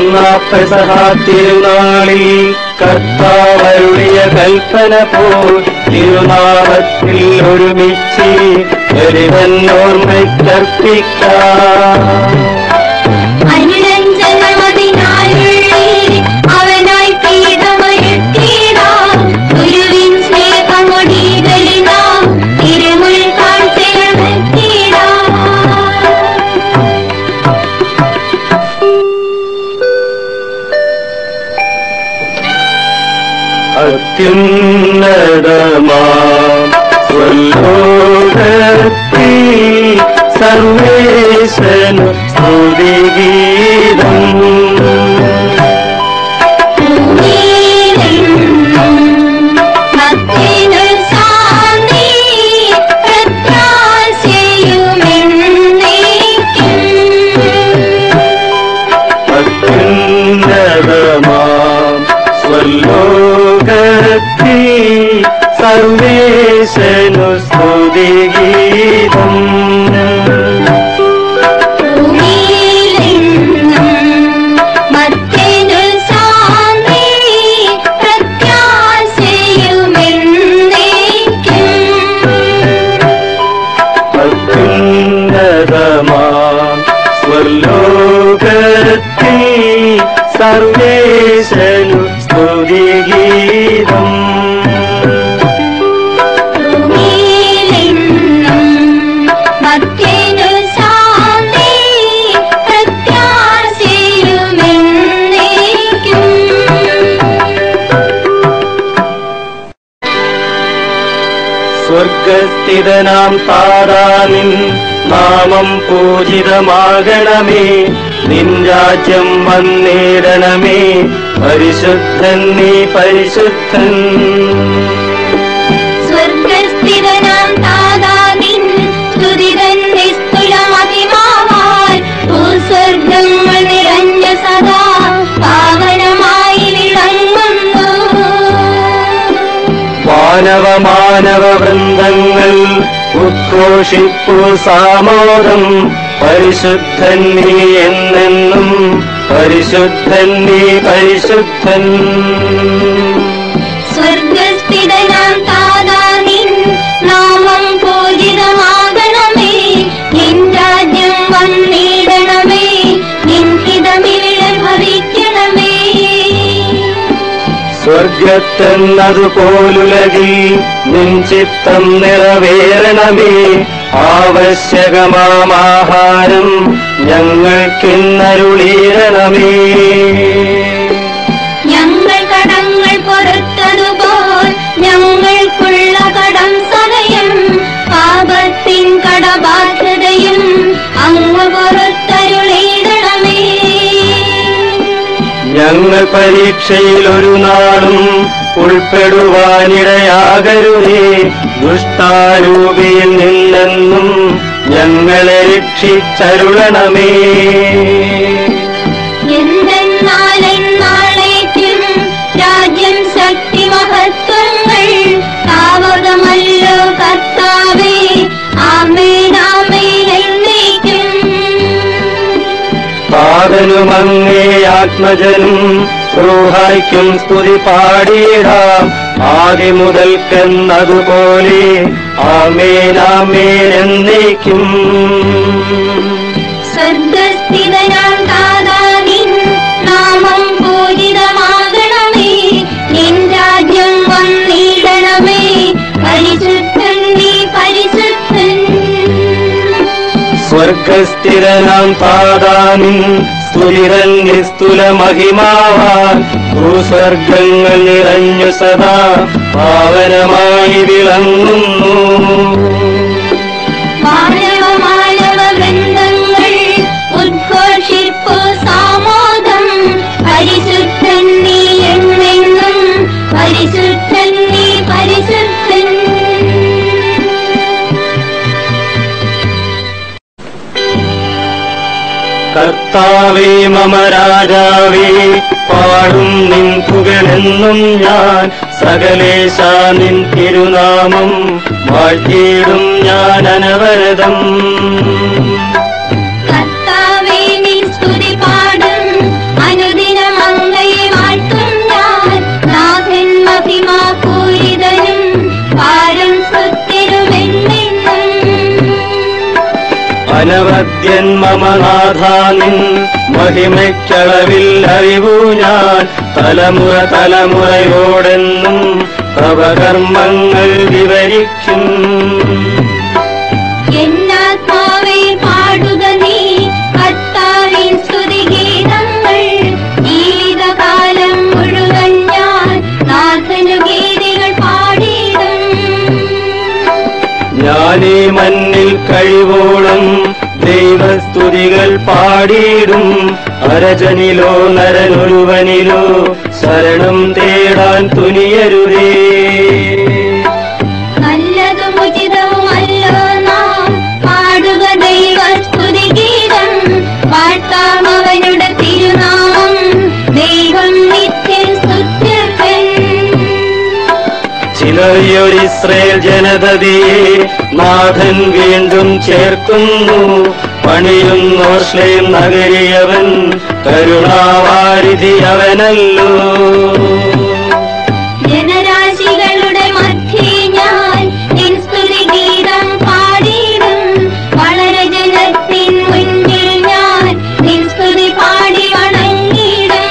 വന്ന പെസഹ തിരുനാളിൽ കർത്താവരുളിയ കൽപ്പന പോൽ തിരുനാമത്തിൽ ഒരുമിച്ച് ഒരുവൻ ഓർമ്മയ്ക്കർപ്പിക്കാം അനുരഞ്ജനമതിനായുള്ളേ അവനായി പീഠമൊരുക്കിയിടാം ഗുരുവിൻ സ്നേഹമൊടികളിനാം തിരുമുൾ കാഴ്ചകളെത്തിയിടാം അത്യുന്നതമാം സ്വലോകത്തിൽ സർവേശനു സ്തുതിഗീതം ഭൂമിയിലെങ്ങും ഭക്തികൾ ശാന്തി പ്രത്യാശയുമെന്നേക്കും അത്യുന്നതമാം സ്വലോകത്തിൽ സർവേശനു സ്തുതിഗീതം ഭൂമിയിലെങ്ങും മറ്റൊരു ശാന്തി പ്രത്യാശയുമെന്നേക്കും അത്യുന്നതമാം സ്വലോകത്തിൽ സർവേശനു സ്തുതിഗീതം ഭൂമിയിലെങ്ങും മറ്റൊരു ശാന്തി പ്രത്യാശയുമെന്നേക്കും സ്വർഗസ്ഥിതനാം താരാനിൻ നാമം പൂജിതമാകണമേ നിൻ രാജ്യം വന്നിടണമേ പരിശുദ്ധൻ നീ പരിശുദ്ധൻ സ്വർഗസ്ഥിതനാം താതാവിൻ സ്തുതിതൻ നിസ്തുലമതിമാവാൻ ഭൂസ്വർഗങ്ങൾ നിറഞ്ഞ സദാ പാവനമായി വിളങ്ങുന്നു മാനവ മാനവ വൃന്ദങ്ങൾ ഉദ്ഘോഷിപ്പു സാമോദം പരിശുദ്ധൻ നീ എന്നെന്നും പരിശുദ്ധൻ നീ പരിശുദ്ധൻ സ്വർഗസ്ഥിതനാം താതാവിൻ നാമം പൂജിതമാകണമേ നിൻ രാജ്യം വന്നിടണമേ നിൻ ഹിതമിവിടെ ഭവിക്കണമേ സ്വർഗത്തെന്നതുപോലുലകിൽ നിൻ ചിത്തം നിറവേറണമേ ആവശ്യകമാഹാരം ഞങ്ങൾക്കിന്നരുളീരണമേ ഞങ്ങൾ കടങ്ങൾ പൊറുത്തതുപോൽ ഞങ്ങൾക്കുള്ള കടം സദയം പാപത്തിൻ കടബാധ്യതയും അങ്ങ് പൊറുത്തരുളിയിടണമേ ഞങ്ങൾ പരീക്ഷയിൽ ഒരു നാളും ഉൾപ്പെടുവാനിടയാകരുതേ ദുഷ്ടാരൂപിയിൽ നിന്നെന്നും ഞങ്ങളെ രക്ഷിച്ചരുളണമേ എന്തെന്നാൽ എന്നാളേക്കും രാജ്യം ശക്തി മഹത്വങ്ങൾ താവകമല്ലോ കർത്താവേ ആമേനാമേൻ എന്നേക്കും പാതനുമങ്ങേ ആത്മജനും റൂഹായ്ക്കും സ്തുതി പാടിയിടാം ആദ്യ മുതൽക്കെന്നതുപോലെ ആമേനാമേൻ എന്നേക്കും സ്വർഗസ്ഥിതനാം താതാവിൻ നാമം പൂജിതമാകണമേ നിൻ രാജ്യം വന്നിടണമേ പരിശുദ്ധൻ നീ പരിശുദ്ധൻ സ്വർഗസ്ഥിരനാം താതാനിൻ സ്തുലിരൻ നിസ്തുല മഹിമാവാൻ ഭൂസ്വർഗങ്ങൾ നിറഞ്ഞു സദാ പാവനമായി വിളങ്ങുന്നു മാനവ മാനവ വൃന്ദങ്ങൾ ഉദ്ഘോഷിപ്പു സാമോദം പരിശുദ്ധൻ നീ എന്നെന്നും പരിശുദ്ധൻ നീ പരിശുദ്ധൻ കർത്താവേ മമ രാജാവേ പാടും നിൻ പുകഴെന്നും ഞാൻ സകലേശ നിൻ തിരുനാമം വാഴ്ത്തിയിടും ഞാൻ അനവരതം കർത്താവേ നിൻ സ്തുതി പാടും അനുദിന അനവദ്യൻ മമനാഥാനിൻ മഹിമയ്ക്കളവിൽ അറിവു ഞാൻ തലമുറ തലമുറയോടെന്നും തവകർമ്മങ്ങൾ വിവരിക്കും എന്നാത്മാവേ പാടുക നീ കർത്താവിൻ സ്തുതിഗീതങ്ങൾ ജീവിതകാലം മുഴുവൻ ഞാൻ നാഥനു ഗീതികൾ പാടിയിടും ഞാനീ മണ്ണിൽ കഴിവോളം ദൈവസ്തുതികൾ പാടിയിടും അരജനിലോ നരനൊരുവനിലോ ശരണം തേടാൻ തുനിയരുതേ നല്ലതും ഉചിതവുമല്ലോ നാം പാടുക ദൈവ സ്തുതിഗീതം വാഴ്ത്താം അവനുടെ തിരുനാമം ദൈവം നിത്യൻ സ്തുത്യർഹൻ ചിലയൊരിസ്രയേൽ ജനതയെ നാഥൻ വീണ്ടും ചേർക്കുന്നു പണിയുന്നോർശ്ലേം നഗരിയവൻ കരുണാവാരിധി അവനല്ലോ ജനരാശികളുടെ മധ്യേ ഞാൻ നിൻ സ്തുതിഗീതം പാടിയിടും വളരെ ജനത്തിൻ മുന്നിൽ ഞാൻ നിൻ സ്തുതി പാടി വണങ്ങിയിടും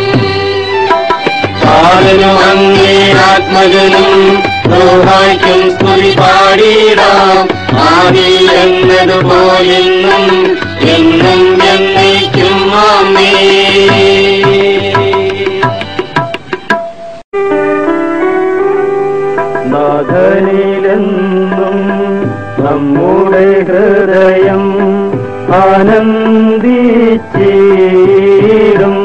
പാലനും അങ്ങേ ആത്മജനും റോഹായ്ക്കും സ്തുതി പാടിയിടാം ആദി എന്നതുപോലെന്നും എന്നും എന്നേക്കും ആമേ നാഥനിലെന്നും നമ്മുടെ ഹൃദയം ആനന്ദിച്ചിടും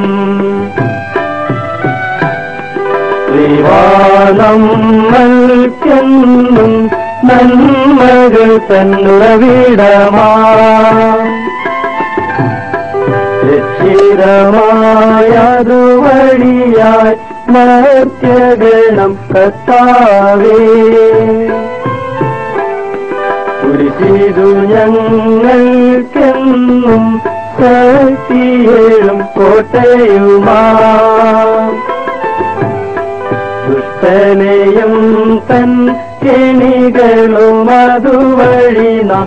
നമ്മൾക്കെന്നും നന്മകൾ തന്നുറവിടമാ രക്ഷിതമായതു വഴിയായി മർത്യഗണം കത്താവേ കുരിശിതു ഞങ്ങൾക്കെന്നും ശക്തിയേഴും കോട്ടയുമാ ദുഷ്ടനെയും തൻ കെണികളും അതുവഴി നാം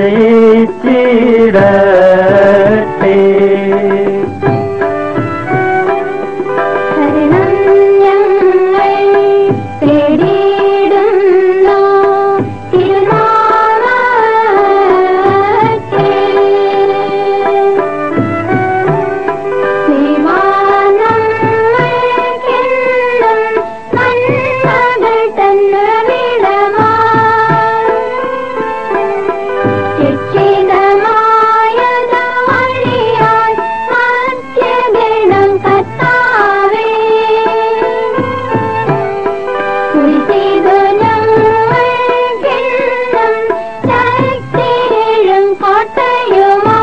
വിജയിച്ചിടട്ടെ ശരണം ഞങ്ങൾ തേടിയിടുന്നു തിരുനാമത്തെ. ദൈവാനങ്ങൾക്കെന്നും നന്മകൾ തന്നുവിടമാ. രക്ഷിതമായത് വഴിയായി മധ്യഗണം കർത്താവേ. കുരിശിതു ഞങ്ങൾക്കെന്നും ശക്തിയേഴും കോട്ടയുമാ.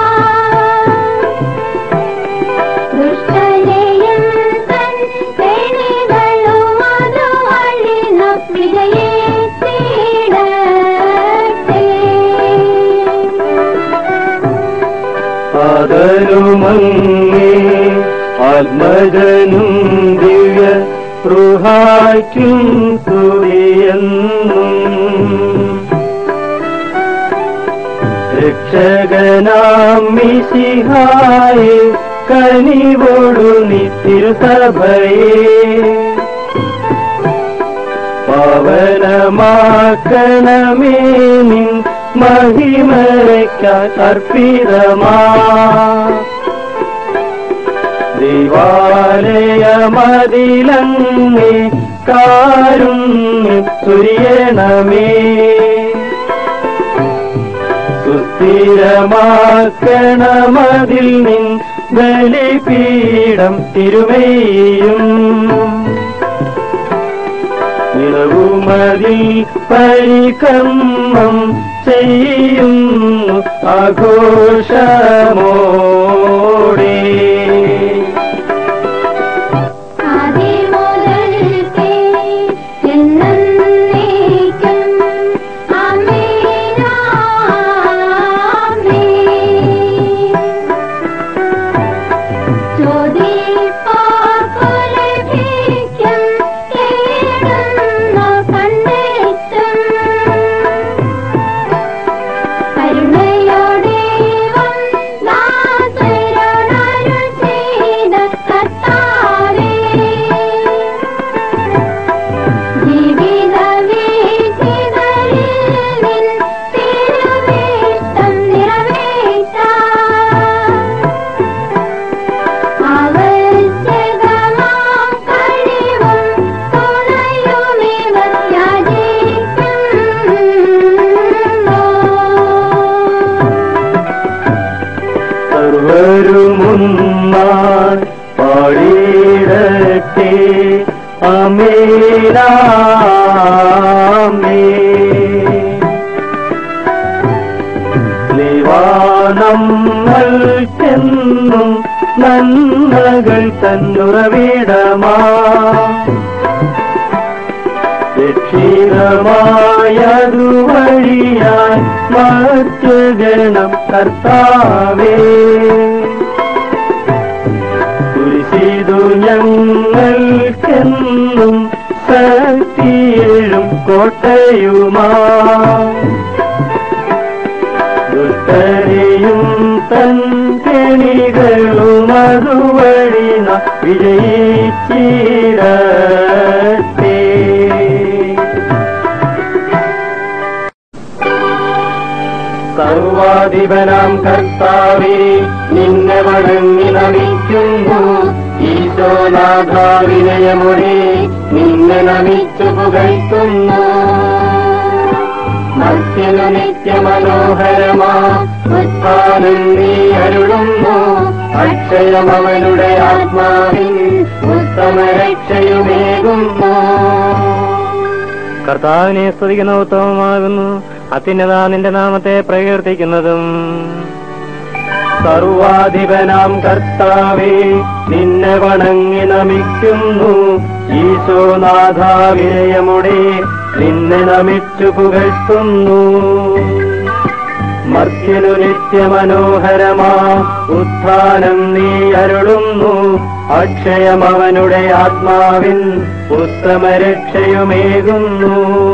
ദുഷ്ടനെയും തൻ കെണികളും അതുവഴി നാം വിജയിച്ചിടട്ടെ. ആദരുമങ്ങേ ആത്മജനും ദിവ്യ ൃഹായ്ക്കും തുറിയെന്നും രക്ഷകനാം മിശിഹായെ കനിവോടു നിത്തിരുസഭയെ പാവനമാക്കണമേ നിൻ മഹിമയ്ക്കായി അർപ്പിതമാ ദൈവാലയമതിലങ്ങേ കാരുണ്യം തുര്യണമേ സുസ്ഥിരമാക്കണമതിൽ നിൻ ബലിപീഠം തിരുമേയും നിറവുമതിൽ പരിക്രമം ചെയ്യുന്നു ആഘോഷമോടെ ആദിമുതൽക്കേ എന്നേക്കും ആമേൻ ആമേൻ. ചോദിപ്പാർക്കു ലഭിക്കും, തേടുന്നു കണ്ടെത്തും. കരുണയോടെ നമ്മൾക്കെന്നും നന്മകൾ തന്നുറവിടമാ രക്ഷിതമായതു വഴിയായി മറ്റു ഗണം കർത്താവേ കുരിശിതു ഞങ്ങൾക്കെന്നും ശക്തിയേഴും കോട്ടയുമാ ദുഷ്ടരെയും തൻ കെണികളും അതുവഴി നാം വിജയിച്ചിടട്ടെ സർവാധിപനാം കർത്താവേ നിന്നെ വണങ്ങി നമിക്കുന്നു ഈശോനാഥ വിനയമൊഴി നിന്നെ നമിച്ചു പുകഴ്ത്തുന്നു മധ്യനു നിത്യമനോഹരമാ ഉത്ഥാനം നീ അരുളുന്നു അക്ഷയം അവനുടെ ആത്മാവിൻ ഉത്തമരക്ഷയുമേകുന്നു കർത്താവിനെ സ്തുതിക്കുന്ന ഉത്തമമാകുന്നു അത്യുന്നത നിന്റെ നാമത്തെ പ്രകീർത്തിക്കുന്നതും സർവാധിപനാം കർത്താവേ നിന്നെ വണങ്ങി നമിക്കുന്നു ഈശോനാഥ വിനയമുടെ നിന്നെ നമിച്ചു പുകഴ്ത്തുന്നു മർത്യനു നിത്യമനോഹരമാ ഉത്ഥാനം നീ അരുളുന്നു അക്ഷയം അവനുടെ ആത്മാവിൻ ഉത്തമരക്ഷയുമേകുന്നു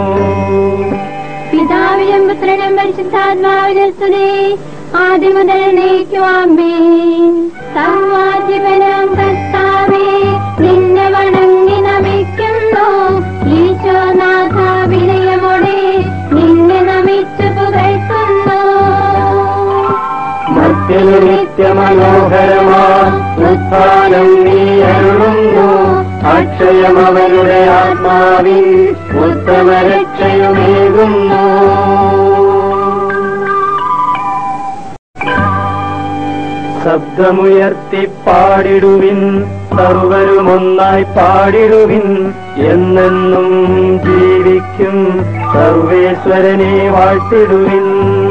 പിതാവിനും പുത്രനും പരിശുദ്ധാത്മാവിനും സ്തുതി ആദ്യം മുതൽ നീക്കുവാമ്പേ സർവാധിപനം കർത്താവേ നിന്നെ വണങ്ങി നമിക്കുന്നു ഈശോനാഥ വിനയമോടെ നിന്നെ നമിച്ചു പുകഴ്ത്തുന്നു മർത്യനു നിത്യമനോഹരമാ ഉത്ഥാനം നീ അരുളുന്നു അക്ഷയം അവരുടെ ആത്മാവിൻ ഉത്തമരക്ഷയുമേകുന്നു ശബ്ദമുയർത്തി പാടിടുവിൻ സർവരുമൊന്നായി പാടിടുവിൻ എന്നെന്നും ജീവിക്കും സർവേശ്വരനെ വാഴ്ത്തിടുവിൻ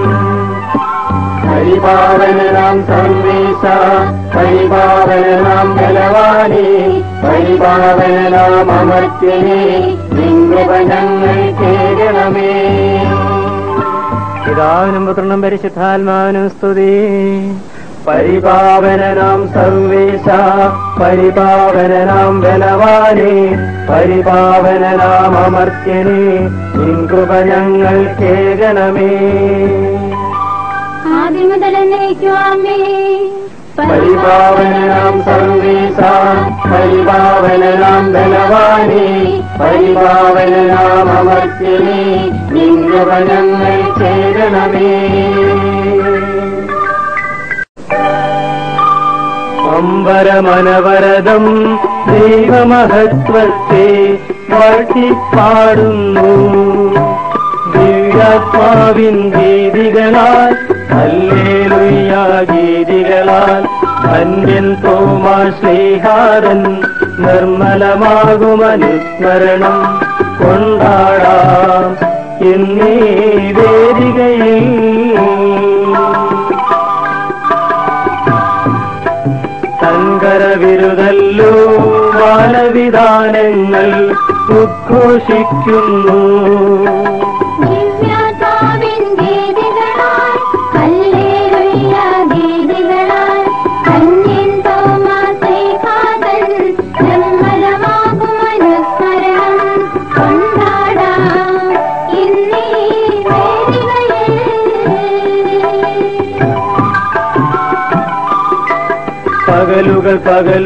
പരിപാവനാം സർവേശ പരിപാവനാം ബലവാനെ പരിപാവനാം അമർത്യനെ നിങ്ങൃപഞങ്ങൾ കേൾക്കണമേ പിതാവിനും പുത്രനും പരിശുദ്ധാത്മാവിനും സ്തുതി പരിപാവനാം സർവേശ പരിപാവനാം ബലവാനെ പരിപാവനാം അമർത്യനെ നിൻകൃപഞങ്ങൾ കേൾക്കണമേ ആദ്യം മുതൽ നീക്കുവാമ്പേ പരിപാവനാം സർവേശ പരിപാവനാം ബലവാനെ പരിപാവനാം അമർത്യനെ നിൻകൃപഞങ്ങൾ കേൾക്കണമേ അമ്പരമനവരതം ദൈവമഹത്വത്തെ വാഴ്ത്തിപ്പാടുന്നു ദിവ്യാത്മാവിൻ ഗീതികളാൽ അല്ലേലുയ്യ ഗീതികളാൽ അന്യൻ തോമാ ശ്രീഹാരൻ നിർമ്മലമാകുമനുസ്മരണം കൊണ്ടാടാം എന്നീ വേദികയിൽ സങ്കരവിരുതല്ലോ ബാലവിധാനങ്ങൾ ഉദ്ഘോഷിക്കുന്നു ദിവ്യാത്മാവിൻ ഗീതികളാൽ ഹല്ലേലൂയ ഗീതികളാൽ കന്യൻ തോമാസേകാതൻ നിർമ്മലമാകും അനുസ്മരണം കൊണ്ടാടാം ഇന്നീ വേദികയിൽ പകലുകൾ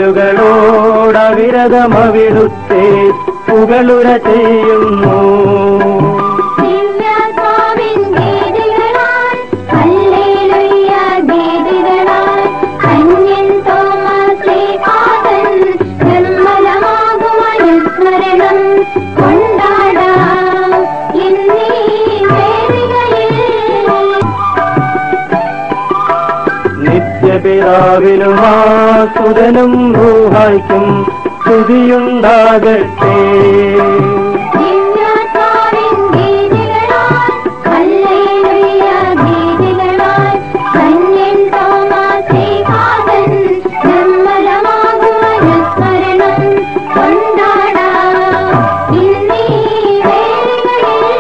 പകലുകളോടവിരതമവിടുത്തെ പുകളുര ചെയ്യുന്നു ദിവ്യാത്മാവിൻ ഗീതികളാൽ ഹല്ലേലൂയ ഗീതികളാൽ കന്യൻ തോമാസേകാതൻ നിർമ്മലമാകും അനുസ്മരണം കൊണ്ടാടാം ഇന്നീ വേദികയിൽ നിത്യപിതാവിനും ആസുതനും റൂഹായ്ക്കും സ്തുതിയുണ്ടാകട്ടെ ദിവ്യാത്മാവിൻ ഗീതികളാൽ ഹല്ലേലൂയ ഗീതികളാൽ ധന്യൻ തോമാശ്ലീഹാതൻ നിർമ്മലമാകും അനുസ്മരണം കൊണ്ടാടാം ഇന്നീ വേളയിൽ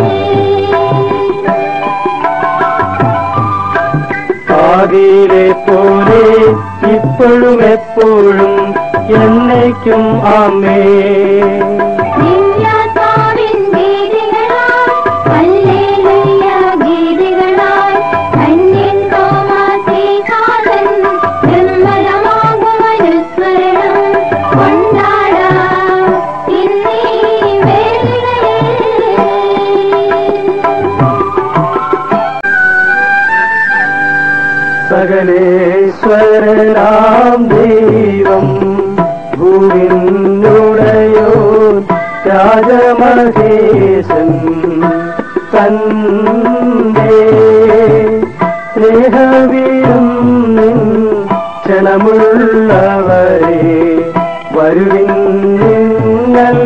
ആദിയിലെ പോലെ ഇപ്പോഴും എപ്പോഴും എന്നേക്കും ആമേ ദിവ്യാത്മാവിൻ ഗീതികളാൽ ഹല്ലേലൂയ ഗീതികളാൽ ധന്യൻ തോമാശ്ലീഹാതൻ നിർമ്മലമാകും അനുസ്മരണം കൊണ്ടാടാം ഇന്നീ വേളയിൽ സകലേശ്വരനാം ദൈവം ഭൂവിനുടയോ രാജമഹേശൻ തന്റെ സ്നേഹവീരും ക്ഷണമുള്ളവരെ വരുവിൻ നിങ്ങൾ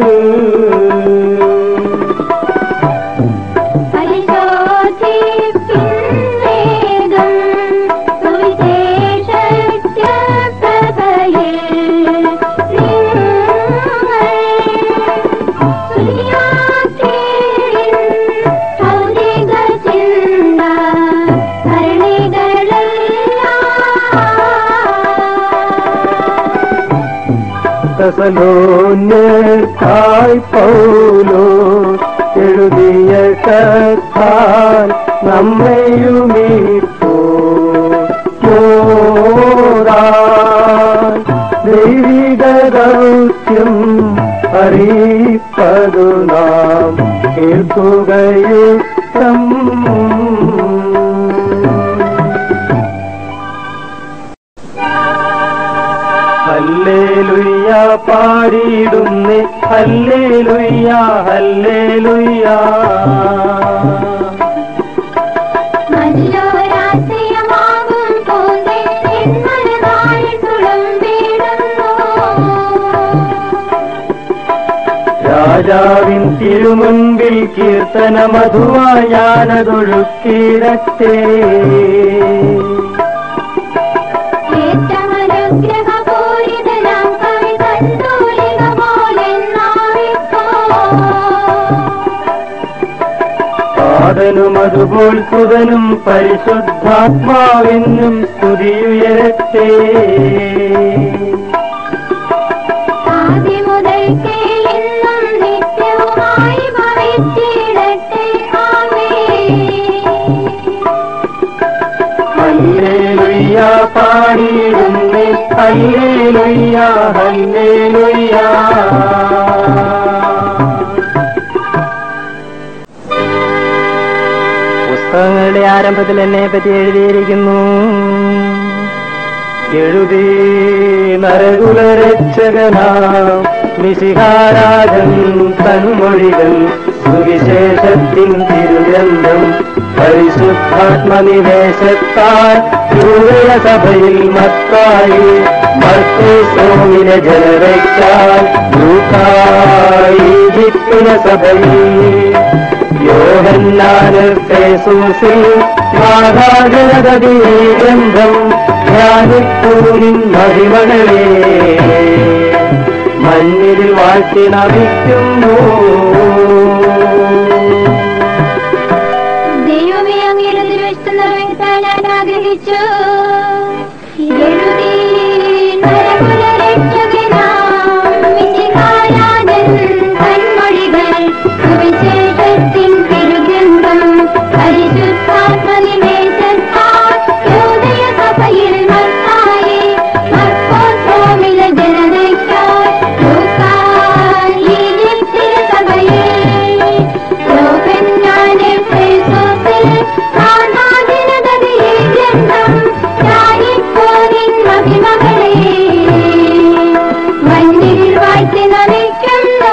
പരിശോധിപ്പിന്നേകം സുവിശേഷജ്ഞപ്രഭയിൽ നിങ്ങൾ സുനിയാത്തിൻ ഭൗതിക ചിന്ത ഭരണികളെല്ലാം തെസലോന്യർക്കായി പൗലോ എഴുതിയ കത്താൽ നമ്മയുമീപ്പോ ദൈവിക ദൗത്യം അറിയിപ്പതു നാം കേൾക്കുകയുക്തം ഹല്ലേലൂയ പാടിയിടുന്നേ ഹല്ലേലൂയ ഹല്ലേലൂയ നല്ലൊരാശയമാകും പൂന്തേൻ മനതായി തുളുമ്പിടുന്നു. രാജാവിൻ തിരുമുൻപിൽ കീർത്തന മധുവായി ഞാനതൊഴുക്കിടത്തേ ഏറ്റമനുഗ്രഹപൂരിതനാം കവി തന്തൂലിക പോലെന്നാവിപ്പോ. പാതനും അതുപോൽ സുതനും പരിശുദ്ധാത്മാവെന്നും സ്തുതിയുയരത്തേ ആദിമുതൽക്കേ എന്നും നിത്യവുമായി ഭവിച്ചിടട്ടെ. ആമേൻ. ഹല്ലേലൂയ പാടിയിടുന്നേ ഹല്ലേലൂയ ഹല്ലേലൂയ പുസ്തകങ്ങളുടെ ആരംഭത്തിൽ എന്നെ പറ്റി എഴുതിയിരിക്കുന്നു എഴുതി നരകുലരക്ഷകനാം നിശിഹാരാജൻ തന്മൊഴികൾ സുവിശേഷത്തിൻ തിരുഗ്രന്ഥം പരിശുദ്ധാത്മനിവേശത്താൽ യൂതയ സഭയിൽ മത്തായി മർക്കോസോമിനെ ജനതയ്ക്കാൽ ലൂക്കായി ഈജിപ്തിലെ സഭയിൽ യോഹന്നാന് ഫേസൂസിൽ മാതാജനതീ ഗ്രന്ഥം ധ്യാനിപ്പൂരിൻ മഹിമകളെ മഞ്ഞിൽ വാഴ്ത്തി നമിക്കുന്നു ദൈവമേ അങ്ങയുടെ തിരുവശത്ത് നിറവേറ്റാൻ ഞാൻ ആഗ്രഹിച്ചു എഴുതി നരകുലരക്ഷകനാം മിശിഹാരാജൻ കൺമൊഴികൾ സുവിശേഷത്തിൻ തിരുഗ്രന്ഥം പരിശുദ്ധാത്മനിവേശത്താൽ യോദയ സഭയിൽ മത്തായി മർക്കോസോമിലെ ജനതയ്ക്കായി ലൂക്കായി ഈജിപ്തിലെ സഭയിൽ യോഹന്നാനെ ഫേസോസിൽ കാണാതിരുന്നതിലെ ഗ്രന്ഥം ഞാനിപ്പോരിൻ മഹിമകളെ മണ്ണിൽ വാഴ്ത്തി നമിക്കുന്നു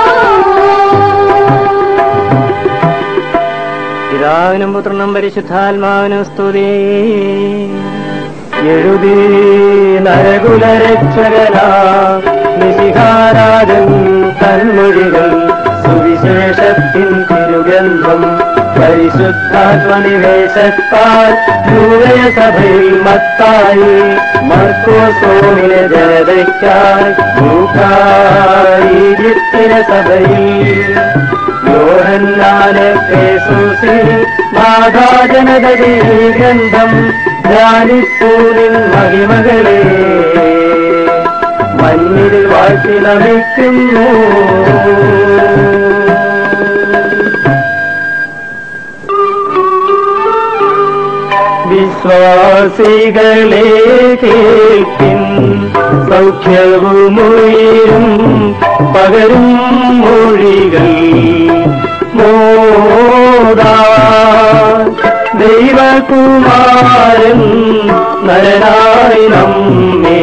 പിതാവിനും പുത്രനും പരിശുദ്ധാത്മാവിനും സ്തുതി എഴുതി നരകുലരക്ഷകനാ നിശിഹാരാജൻ തന്മൊഴികൾ സുവിശേഷത്തിൻ തിരുഗന്ധം പരിശുദ്ധാത്മനിവേശത്താൽ സഭയിൽ മത്തായി മർക്കോസോമിനെ ജനതയ്ക്കായി ഈജിപ്തിനെ സഭയിൽ യോഹന്നാനെ പേസൂസിൽ മാതാജനതീ ഗ്രന്ഥം ധ്യാനിപ്പൂരിൻ മഹിമകളെ മഞ്ഞിൽ വാഴ്ത്തി നമിക്കുന്നു വിശ്വാസികളെ കേൾപ്പിൻ സൗഖ്യവുമുയരും പകരും മൊഴികൾ മോദാ ദൈവകുമാരൻ നരനായി നമ്മെ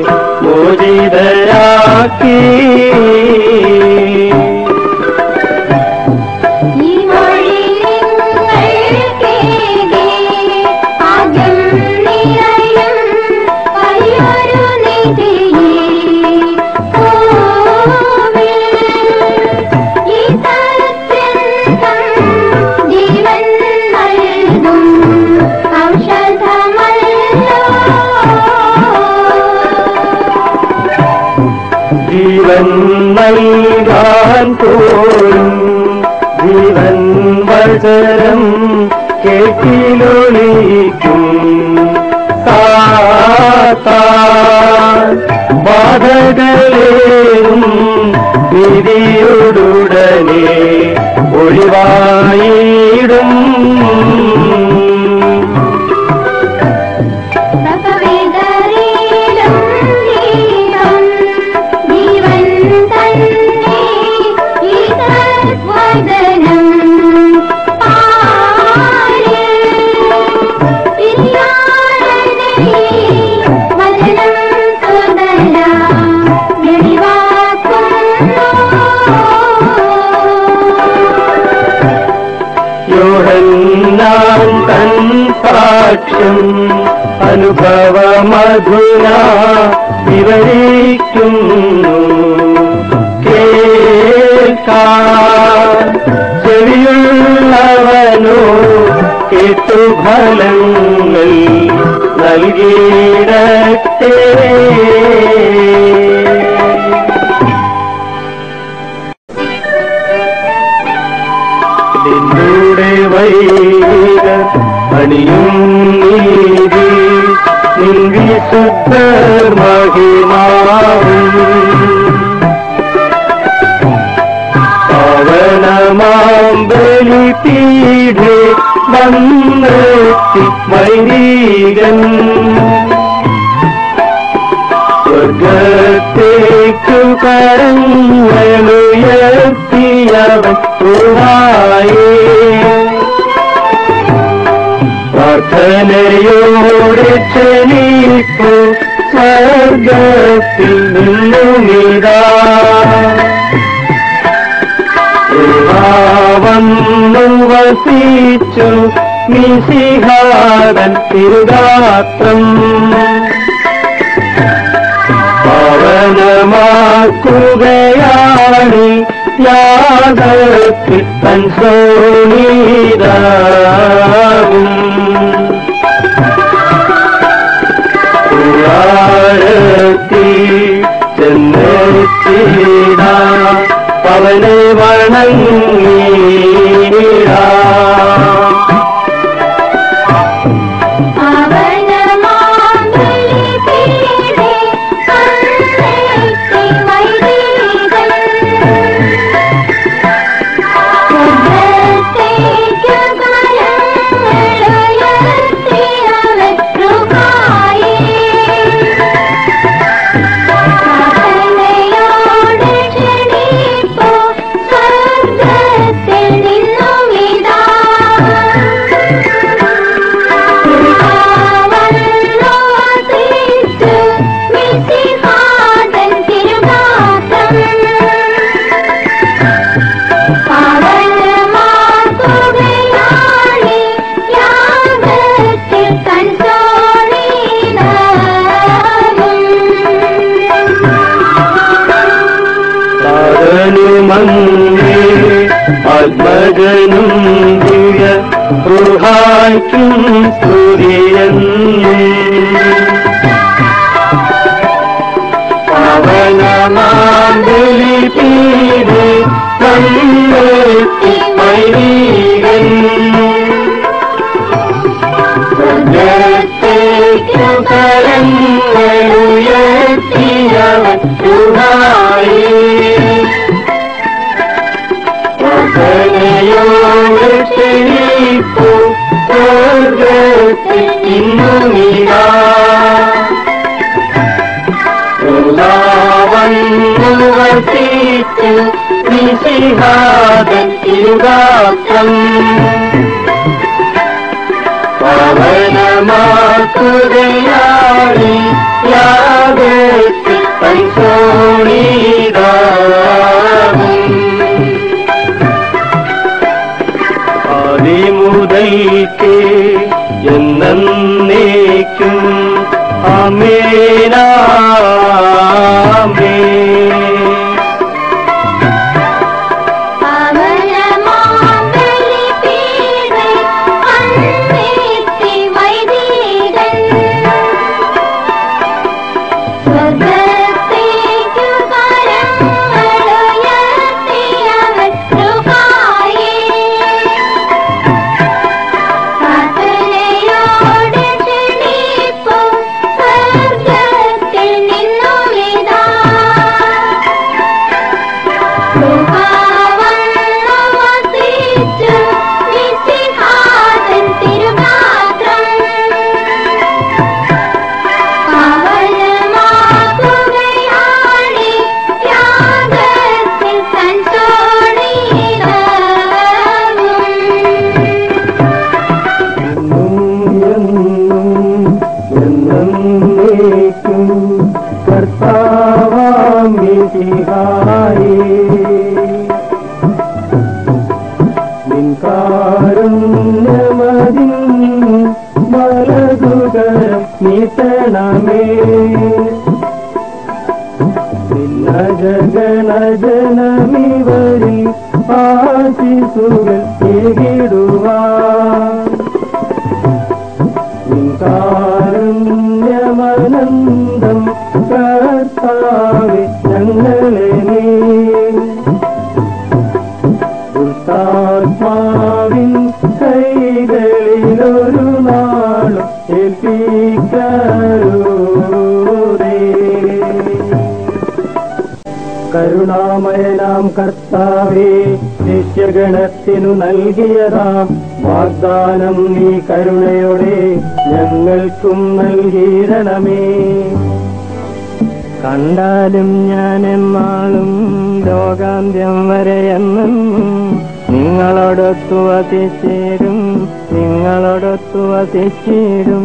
മോചിതരാക്കി ഈ മൊഴി നിങ്ങൾ കേൾക്കേ ആദ്യം നിറയും വലിയൊരു നിധിയെ കോവിൽ ഈ തരത്യന്തം ജീവൻ നൽകും ഔഷധമല്ലോ ജീവൻ നൽകാൻ പോലും ജീവൻ വചനം കേട്ടിലൊളിക്കും സാത്താൻ ബാധകളേറും വിധിയോടുടനെ ഒഴിവായിടും സകവേദരീലം ദീപം ജീവൻ തന്നെ ഈതദ്വദനം പാലേ പിരിയാളനെ വചനം സുതല വെളിവാക്കുന്നു യോഹന്നാൻ തൻ സാക്ഷ്യം അനുഭവമധുന വിവരിക്കുന്നു കേൾക്കാൻ ചെവിയുള്ളവനോ കേട്ടു ഫലങ്ങൾ നൽകിയിടത്തേ നിന്നൂടെ വൈക അണിയും നീതി നിൻ വിശുദ്ധ മഹിമാവും പവനമാം ബലിപീഠേ വന്നെത്തി വൈരീകൻ സ്വർഗത്തേക്കു കരങ്ങളുയർത്തിയവൻ ഉഹായേ പ്രാർത്ഥനയോടെ ക്ഷണിപ്പു സ്വർഗത്തിൽ നിന്നുമിതാ വന്നു വസിച്ചു നിശിഹാരൻ തിരുഗാത്രം പവനമാക്കുകയാണ് യാഗത്തിൽ തൻ സോണീതാവും പുരാഴത്തി ചെന്നെത്തിട പവനെ വണങ്ങിടാ അവനമാമ്പലിപീഠേ കണ്ണെത്തി വൈദികൻ സ്വർഗ്ഗത്തേക്കു കരങ്ങളുയർത്തിയവൻ കൃപായേ പ്രാർത്ഥനയോടെ ക്ഷണിപ്പോ സ്വർഗ്ഗത്തിൽ ആത്മജനും ദിവ്യ റുഹായ്ക്കും സ്തുതിയെന്നും പവനമാന്തലിപീടെ കണ്ണെത്തി മൈനീകൻ സ്വർഗത്തേക്കു കരങ്ങളുയർത്തിയവൻ റുഹായി വസനയോട് ക്ഷണിപ്പു സ്വർഗത്തിൽ ഇന്നുമിതാ വന്നു വസിച്ചു നിശിഹാദൻ തിരുഗാത്രം പവനമാക്കുകയാണി യാഗത്തിൽ പരിശോണിതാകും ആദിമുതൽക്ക് എന്നേക്കും അമേനാമേ പവനമാന്തലിപീഠേ അന്നേത്തി വൈദികൻ സ്വർഗത്തേക്കു കരങ്ങളുയർത്തിയവൻ റുഹായേ പ്രാർത്ഥനയോടെ ക്ഷണിപ്പു സ്വർഗത്തിൽ നിന്നുമിതാ റുഹാവന്നു വസിച്ചു നിശിഹാദൻ തിരുഗാത്രം പാവനമാക്കുകയാണി യാഗത്തിൽ തൻ എന്നേക്കും കർത്താവാം മിശിഹായേ നിൻകാരുണ്യമതിൻ വലതുകരം നീട്ടണമേ ജഗണജനമിവരിൽ ആശിസുകൾ ഏകിടുവാൻ കാരുണ്യമനന്തം കർത്താവെ ഞങ്ങളെ നീ ദുഷ്ടാത്മാവിൻ കൈകളിലൊരു നാളും ഏൽപ്പിക്കരുതേ കരുണാമയനാം കർത്താവേ ശിഷ്യഗണത്തിനു നൽകിയതാം വാഗ്ദാനം നീ കരുണയോടെ ഞങ്ങൾക്കും നൽകിയിരണമേ കണ്ടാലും ഞാൻ എന്നാളും ലോകാന്ത്യം വരെ എന്നും നിങ്ങളോടൊത്തു വസിച്ചിടും നിങ്ങളോടൊത്തു വസിച്ചിടും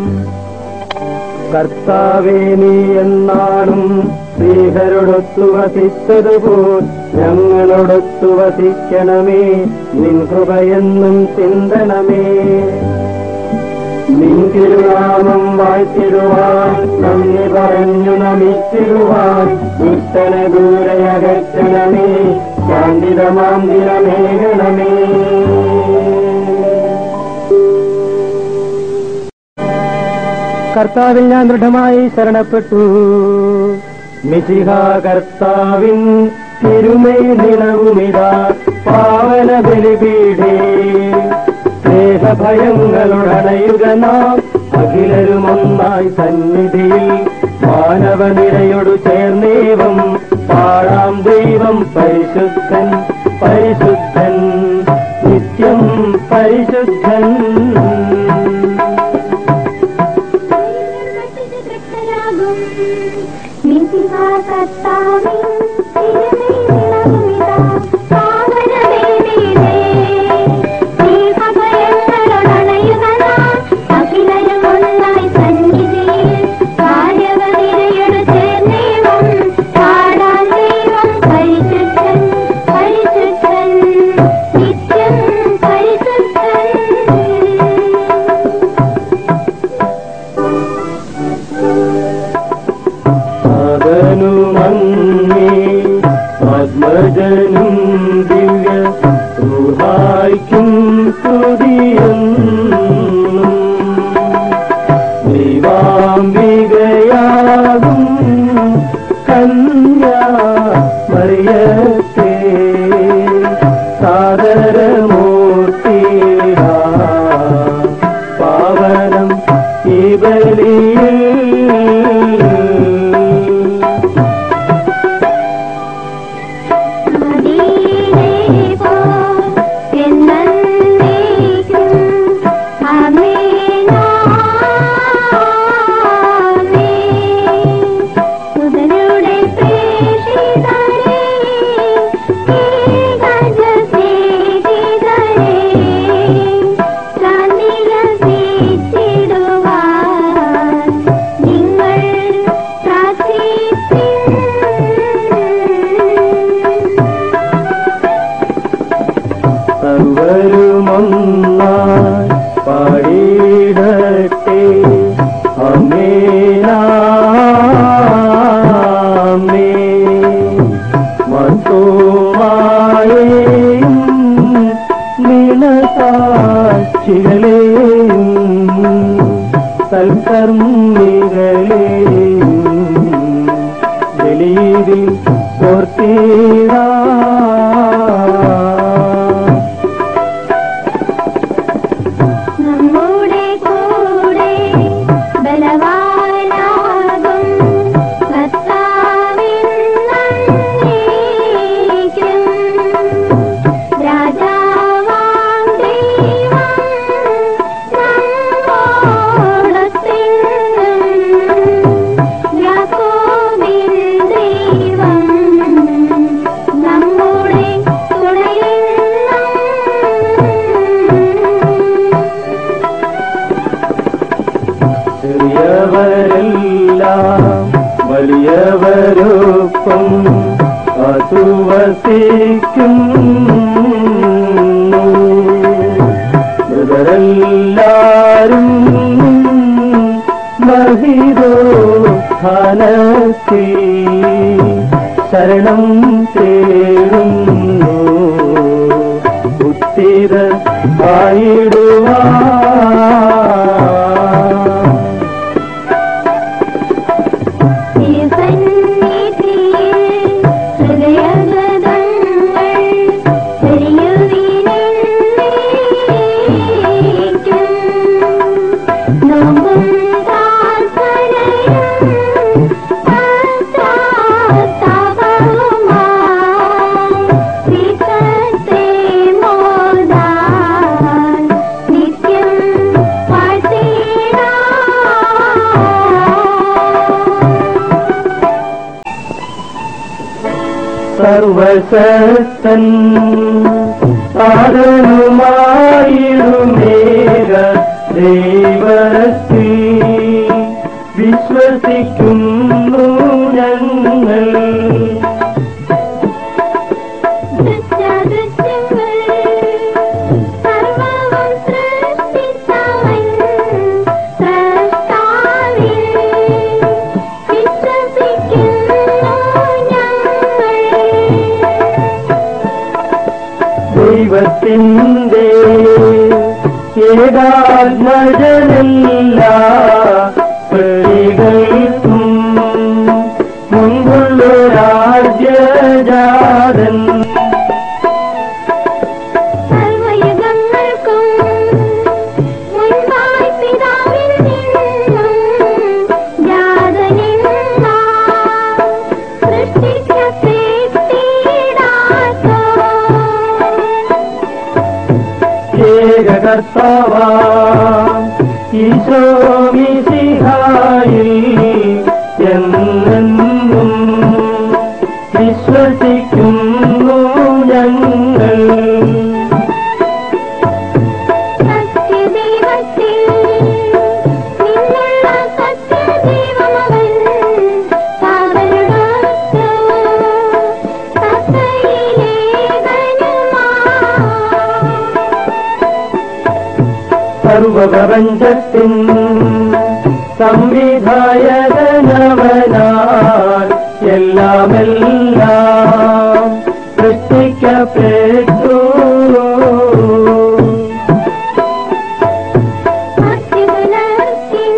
കർത്താവേ നീ എന്നാളും സ്ത്രീഹരോടൊത്തു വസിച്ചതുപോൽ ഞങ്ങളോടൊത്തു വസിക്കണമേ നിൻ കൃപയെന്നും ചിന്തണമേ നിൻ തിരുനാമം വാഴ്ത്തിടുവാൻ നന്ദി പറഞ്ഞു നമിച്ചിടുവാൻ ദുഷ്ടന ദൂരയകറ്റണമേ ശാന്തിതമാം ദിനമേകണമേ കർത്താവിൽ ഞാൻ ദൃഢമായി ശരണപ്പെട്ടു മിശിഹ കർത്താവിൻ തിരുമൈ നിലവുമിതാ പാവന ബലിപീഠേ സ്നേഹഭയങ്ങളുടണയുക നാം അഖിലരും ഒന്നായി സന്നിധിയിൽ മാനവനിരയോടു ചേർന്നേവം പാടാം ദൈവം പരിശുദ്ധൻ പരിശുദ്ധൻ നിത്യം പരിശുദ്ധൻ പരിശുദ്ധൻ നിത്യം പരിശുദ്ധൻ ൂഹായ്ക്കും സ്തുതിയെന്നും ദൈവാംബികയാകും കന്യാ മറിയത്തെ സാദരമൂർത്തിയ പാവനം ഈ ബലിയിൽ നിങ്ങൾ പ്രാർത്ഥിപ്പിൻ സർവരുമൊന്നായി പാടിയിടട്ടെ അമേനാമേ മത്തോമായേയും നിണസാക്ഷികളെയും സൽക്കർമ്മികളെയും ബലിയിൽ ഓർത്തിടാ നമ്മുടെ കൂടെ ബലവാനാകും കർത്താവിൻ നന്ദിക്കും രാജാവാം ദൈവം നമ്മോടൊത്തെന്നും യാക്കോബിൻ ദൈവം നമ്മുടെ തുണയെന്നും ചെറിയവരെല്ലാം വലിയവരൊപ്പം അതുവസിക്കും ഇവരെല്ലാരും മഹിരോ ധനത്തി ശരണം തേടുന്നു ഉത്തിര ആയിടുവാ തിരുസന്നിധിയിൽ ഹൃദയഗതങ്ങൾ പെരിയുവിനെന്നേക്കും. നോമ്പും പ്രാർത്ഥനയും പശ്ചാത്താപവുമായി ശ്രീകൃത്തെ മോദാൻ നിത്യം പാഴ്ത്തിടാം സർവശക്തൻ സാധനുമായിടുമേക ദൈവത്തിൽ വിശ്വസിക്കുന്നു ഞങ്ങൾ ദൃശ്യദൃശ്യങ്ങൾ സർവ്വവും സൃഷ്ടിച്ചവൻ സ്രഷ്ടാവിൽ വിശ്വസിക്കുന്നു ഞങ്ങൾ ദൈവത്തിൻ്റെ ഏകാത്മജനല്ല പ്രതികൾക്കും മുൻപുള്ളൊരാജ്യജാതൻ സർവ്വയുഗങ്ങൾക്കും മുൻപായി പിതാവിൽ നിന്നും ജാതനെന്ന സൃഷ്ടിക്കപ്പെട്ടിടാത്തോ ഏകകർത്താവാ ഈശോ മിശിഹായിൽ എന്നെന്നും വിശ്വസിക്കുന്നു ഞങ്ങൾ സത്യദൈവത്തിൽ നിന്നുള്ള സത്യദൈവമവൻ പാവനോടൊത്തു സത്തയിലേകനുമാ സർവപ്രപഞ്ചത്തിൻ സംവിധായകനവനാൽ എല്ലാമെല്ലാം സൃഷ്ടിക്ക രക്ഷിക്കപ്പെട്ടു അത്യുന്നതത്തിൻ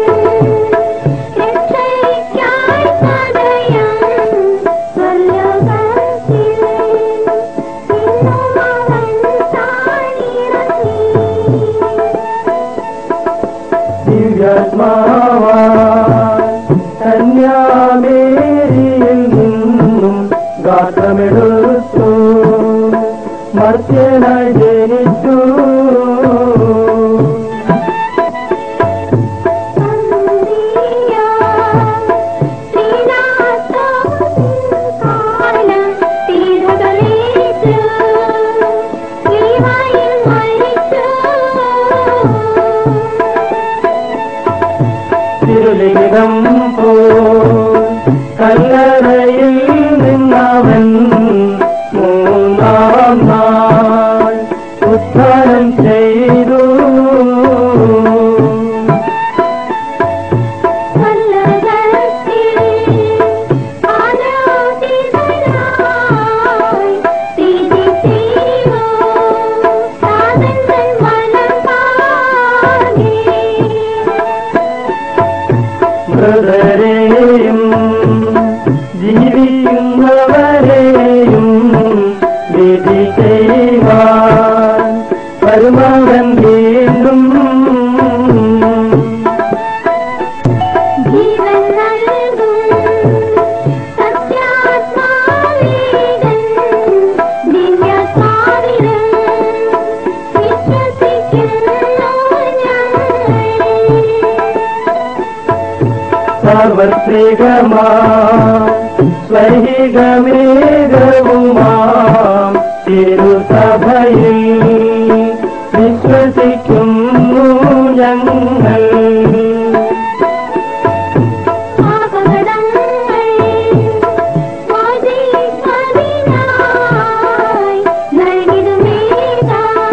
രക്ഷയ്ക്കായി സദയം സ്വലോകത്തിൽ ഇന്നും അവൻ താണിറങ്ങി ദിവ്യാത്മാവാ കന്യാമേരിയിൽ നിന്നും ഗാത്രമെടുത്തു മർത്യനായി ജനിച്ചു തിരുലിഖിതം പോ കല്ലറയിൽ നിന്നവൻ മൂന്നാം നാൾ ഉത്ഥാനം ചെയ്തു മൃതരെയും ജീവിക്കുന്നവരെയും വിധി ചെയ്യുവാൻ വരുമാനം വീണ്ടും ജീവൻ നൽകും സത്യാത്മാവേകൻ ദിവ്യസ്വാമിനം വിശ്വസിക്കുന്നു ഞങ്ങൾ സാർവത്രികമാ സ്വൈഹികമേകവുമാം തിരുസഭയിൽ വിശ്വസിക്കുന്നു ഞങ്ങൾ പാപകടങ്ങൾ മോചിപ്പതിനായി നൽകിടുമേക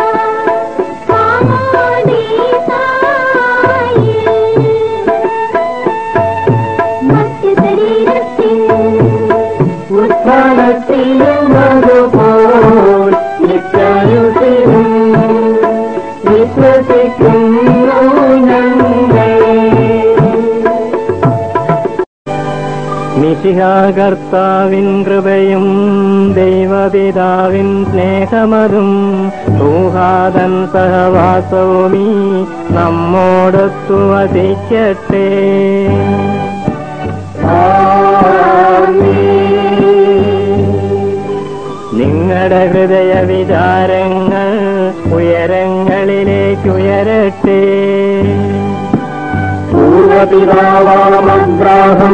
മാമോദീസായിൽ മധ്യശരീരത്തിൽ ഉത്ഥാനത്തിലും അതുപോൽ നിത്യായുസിലും വിശ്വസിക്കുന്നു ഞങ്ങൾ നിശിഹാകർത്താവിൻ കൃപയും ദൈവപിതാവിൻ സ്നേഹമതും ഊഹാദൻ സഹവാസവുമീ നമ്മോടൊത്തു വസിക്കട്ടെ നിങ്ങളുടെ ഹൃദയ വിചാരങ്ങൾ ഉയരങ്ങളിലേക്ക് ഉയരട്ടെ പൂർവപിതാവാമഗ്രാഹം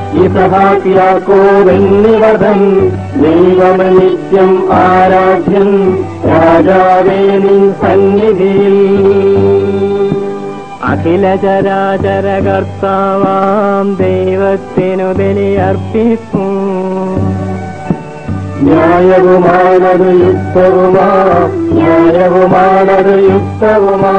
ഇസഹാക്കിയാക്കോവെന്നിവതൻ ദൈവമനിത്യം ആരാധ്യൻ രാജാവേ നിൻ സന്നിധിയിൽ അഖില ചരാചര കർത്താവാം ദൈവത്തിനു ബലിയർപ്പിപ്പൂ ന്യായവുമാണത് യുക്തവുമാ ന്യായവുമാണത് യുക്തവുമാ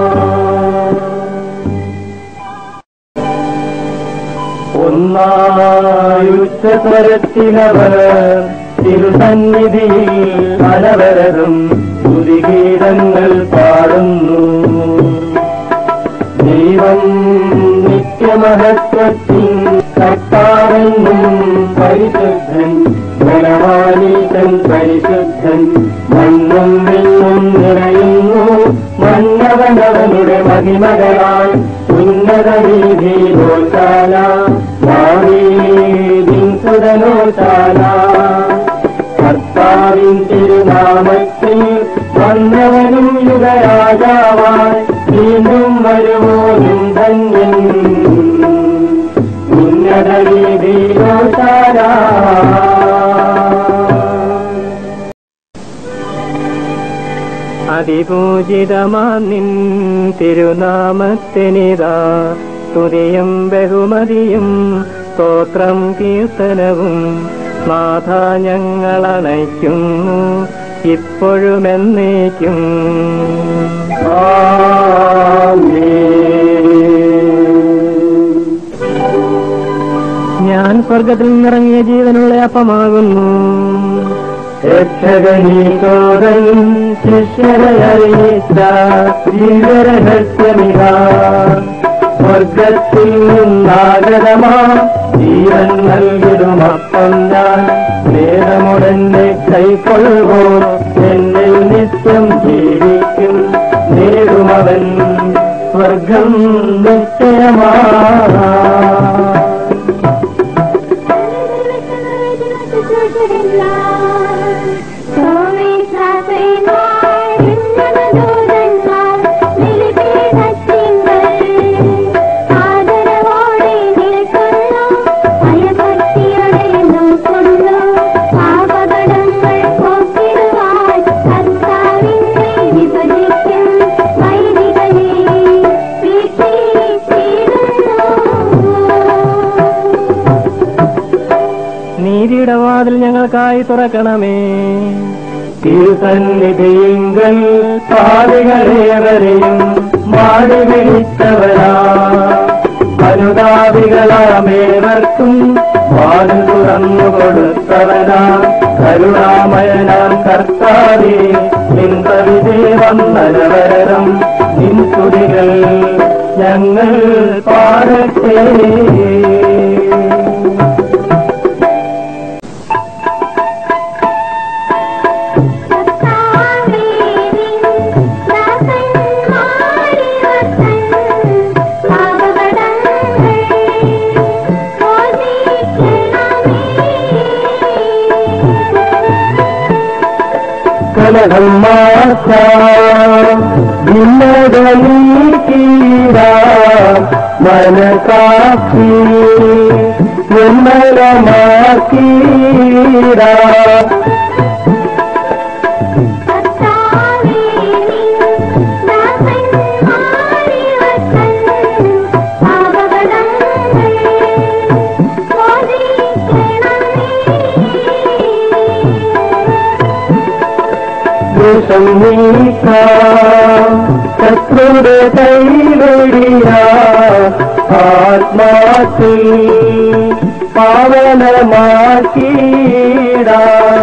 ഒന്നായുച്ചസ്വരത്തിലവർ തിരുസന്നിധിയിൽ അനവരതും സ്തുതിഗീതങ്ങൾ പാടുന്നു ദൈവം നിത്യമഹത്വത്തിൻ കർത്താവെന്നും പരിശുദ്ധൻ ബലവാനീശൻ പരിശുദ്ധൻ മണ്ണും വിണ്ണും നിറയുന്നു മന്നവനവനുടെ മഹിമകളാൽ ഉന്നത വീതിയിലോശാല ഭാവീതിൻ സുതനോശാല കർത്താവിൻ തിരുനാമത്തിൽ വന്നവനും യുഗരാജാവായി വീണ്ടും വരുവോനും ധന്യൻ ഉന്നത രീതിയിലോശാല അതിപൂജിതമാനിൻ തിരുനാമത്തിനിതാ സ്തുതിയും ബഹുമതിയും സ്തോത്രം കീർത്തനവും നാഥ ഞങ്ങളണയ്ക്കുന്നു ഇപ്പോഴുമെന്നേക്കും ഞാൻ സ്വർഗത്തിൽ നിന്നിറങ്ങിയ ജീവനുള്ള അപ്പമാകുന്നു രക്ഷകനീശോദൻ ശിഷ്യരെ അറിയിച്ച ജീവരഹസ്യമിക സ്വർഗത്തിൽ നിന്നാഗതമാ ജീവൻ നൽകിടുമപ്പം ഞാൻ വേദമുടനെ കൈക്കൊള്ളുവോ എന്നിൽ നിത്യം ജീവിക്കും നേടുമവൻ സ്വർഗം നിശ്ചയമാ നീതിയുടെ വാതിൽ ഞങ്ങൾക്കായി തുറക്കണമേ തിരുസന്നിധിയിങ്കൽ പാതികളേവരെയും മാടി വിളിച്ചവരാ അനുതാപികളാമേവർക്കും വാതിൽ തുറന്നു കൊടുത്തവനാ കരുണാമയനാം കർത്താവേ നിൻകവിതേ വന്നനവരം നിൻ തുടികൾ ഞങ്ങൾ പാടത്തേ കലകം മാറ്റാം ഭിന്നതീരാ മനസാക്ഷി നിർമ്മലമാക്കീരാ ദോഷം നീക്കാം ശത്രുടെ കൈവഴിയ ആത്മാത്തിൽ പാവനമാക്കീടാ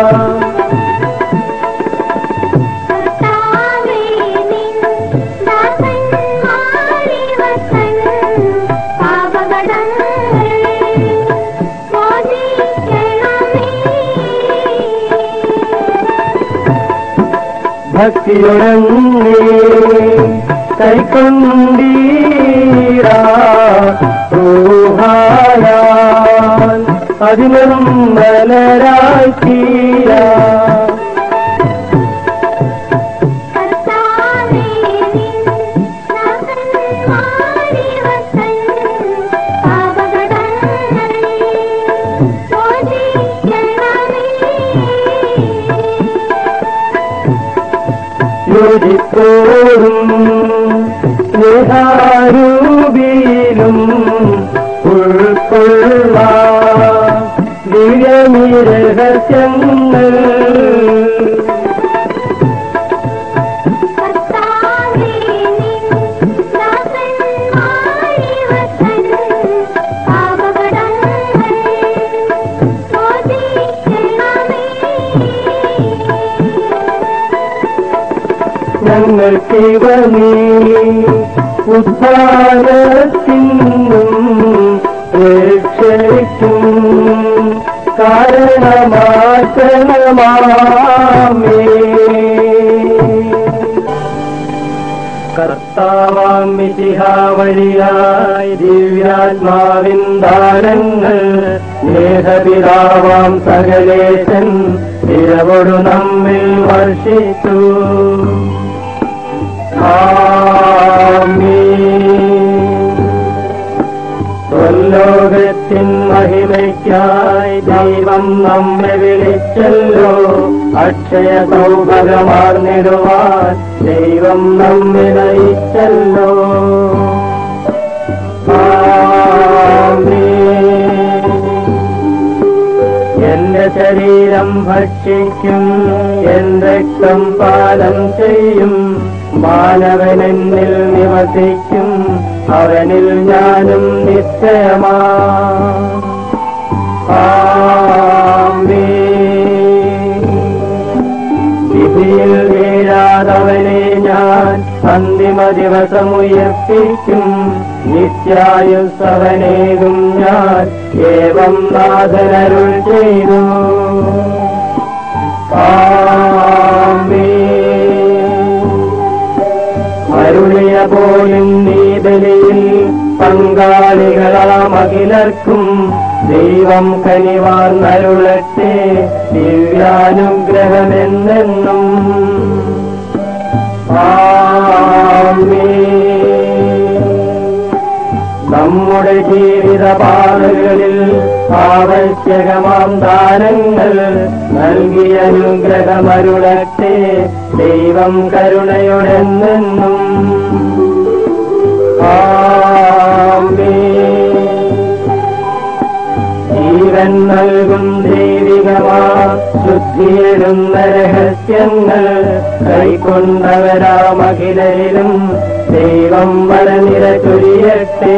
ഭക്തിയുടങ്ങി കൈക്കൊണ്ടീരാ ഊഹായാൽ അതിനും മലരാക്കിയ യോജിപ്പോടും സ്നേഹാരൂപിയിലും ഉൾക്കൊള്ള ദിവ്യമീരഹസ്യങ്ങൾ ഞങ്ങൾക്കിവ നീ ഉദ്ധാരത്തിനും രക്ഷയ്ക്കും കാരണമാറ്റണമാമേ കർത്താവാം വഴിയായി ദിവ്യാത്മാവിൻ ദാനങ്ങൾ സ്നേഹപിതാവാം സകലേശൻ ഇരവൊടു നമ്മിൽ വർഷിച്ചു സ്വല്ലോകത്തിൻ മഹിമയ്ക്കായി ദൈവം നമ്മെ വിളിച്ചല്ലോ അക്ഷയ സൗഭഗമാർന്നിടുവാൻ ദൈവം നമ്മെ നയിച്ചല്ലോ എന്റെ ശരീരം ഭക്ഷിക്കും എൻ രക്തം പാലം ചെയ്യും മാനവനെന്നിൽ നിവസിക്കും അവനിൽ ഞാനും നിശ്ചയമാ ആമേൻ. കുഴിയിൽ വീഴാതവനെ ഞാൻ അന്തിമ ദിവസമുയർപ്പിക്കും നിത്യായുസവനേകും ഞാൻ ഏവം നാഥനരുൾ ചെയ്തു അരുളിയ പോലും നീ ബലിയിൽ പങ്കാളികളാം അഖിലർക്കും ദൈവം കനിവാർന്നരുളട്ടെ ദിവ്യാനുഗ്രഹമെന്നെന്നും നമ്മുടെ ജീവിത പാതകളിൽ ആവശ്യകമാം ദാനങ്ങൾ നൽകിയ അനുഗ്രഹമരുളട്ടെ ദൈവം കരുണയുടെന്നെന്നും ജീവൻ നൽകും ദൈവികമാ ശുദ്ധിയിടുന്ന രഹസ്യങ്ങൾ കൈക്കൊണ്ടവരാം അഖിലരിലും ദൈവം വരനിര ചൊരിയട്ടെ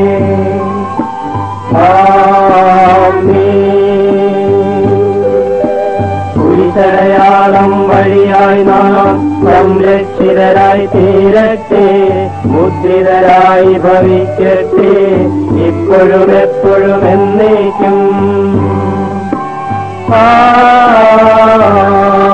കുരിശടയാളം വഴിയായി നാം സംരക്ഷിതരായി തീരട്ടെ മുദ്രിതരായി ഭവിക്കട്ടെ ഇപ്പോഴും എപ്പോഴും എന്നേക്കും ആ